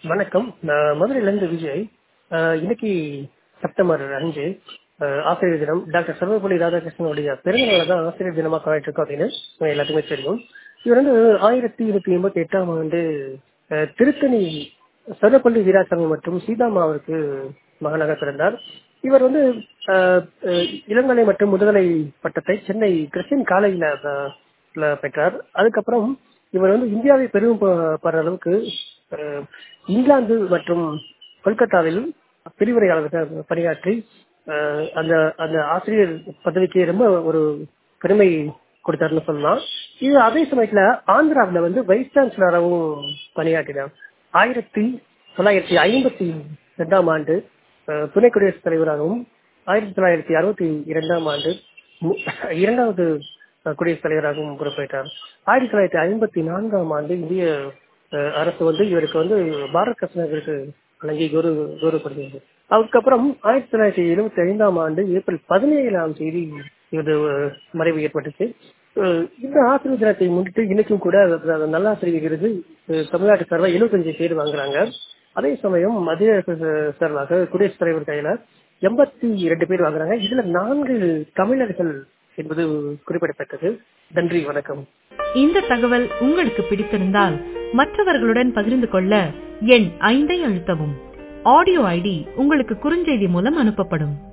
வணக்கம் நான் மதுரையிலேருந்து விஜய் அஹ் இன்னைக்கு செப்டம்பர் அஞ்சு அஹ் ஆசிரியர் தினம் டாக்டர் சர்வபள்ளி ராதாகிருஷ்ணனுடைய பிறந்தநாளை தான் ஆசிரியர் தினமாக கொண்டாடிட்டு இருக்கோம் அப்படின்னு உங்க எல்லாத்துக்குமே தெரியும் இவர் வந்து ஆயிரத்தி இருநூத்தி எண்பத்தி எட்டாம் ஆண்டு அஹ் திருத்தணி சர்வப்பள்ளி வீராசாமி மற்றும் சீதாமா அவருக்கு மகனாக பிறந்தார் இவர் வந்து அஹ், அஹ், இளங்கலை மற்றும் முதுகலை பட்டத்தை சென்னை கிறிஸ்டின் காலேஜில் பெற்றார் அதுக்கப்புறம் இவர் வந்து இந்தியாவை பெரும் படுற அளவுக்கு அஹ், இங்கிலாந்து மற்றும் கொல்கத்தாவில் பிரிவுரையாளராக பணியாற்றி அஹ், அந்த அந்த ஆசிரியர் பதவிக்கு ரொம்ப ஒரு பெருமை கொடுத்தாருன்னு சொல்லலாம் இது அதே சமயத்துல ஆந்திராவில் வந்து வைஸ் சான்சலராகவும் பணியாற்றினார் ஆயிரத்தி தொள்ளாயிரத்தி ஐம்பத்தி ரெண்டாம் ஆண்டு அஹ், துணை குடியரசுத் தலைவராகவும் ஆயிரத்தி தொள்ளாயிரத்தி அறுபத்தி இரண்டாம் ஆண்டு மு- இரண்டாவது அஹ், குடியரசுத் தலைவராகவும் பொறுப்பேற்றார் ஆயிரத்தி தொள்ளாயிரத்தி ஐம்பத்தி நான்காம் ஆண்டு இந்திய அஹ், அரசு வந்து இவருக்கு வந்து பாரத் ரத்னா விருது வழங்கி கௌரவ கௌரவப்படுகிறது அதுக்கப்புறம் ஆயிரத்தி தொள்ளாயிரத்தி எழுபத்தி ஐந்தாம் ஆண்டு ஏப்ரல் பதினேழாம் தேதி இவரது அஹ், மறைவு ஏற்பட்டுச்சு அஹ், இந்த ஆசிரியர் தினத்தை முன்னிட்டு இன்னைக்கும் கூட அஹ், நல்லாசிரியர் விருது அஹ், தமிழ்நாட்டு சார்பாக எழுபத்தஞ்சு பேர் வாங்குறாங்க அதே சமயம் மத்திய அரசு சார்பாக குடியரசுத் தலைவர் கையில எண்பத்தி இரண்டு பேர் வாங்குறாங்க இதுல நான்கு தமிழர்கள் என்பது குறிப்பிடத்தக்கது நன்றி வணக்கம் இந்த தகவல் உங்களுக்கு பிடித்திருந்தால் மற்றவர்களுடன் பகிர்ந்து கொள்ள எண் ஐந்தை அழுத்தவும் ஆடியோ ஐடி உங்களுக்கு குறுஞ்செய்தி மூலம் அனுப்பப்படும்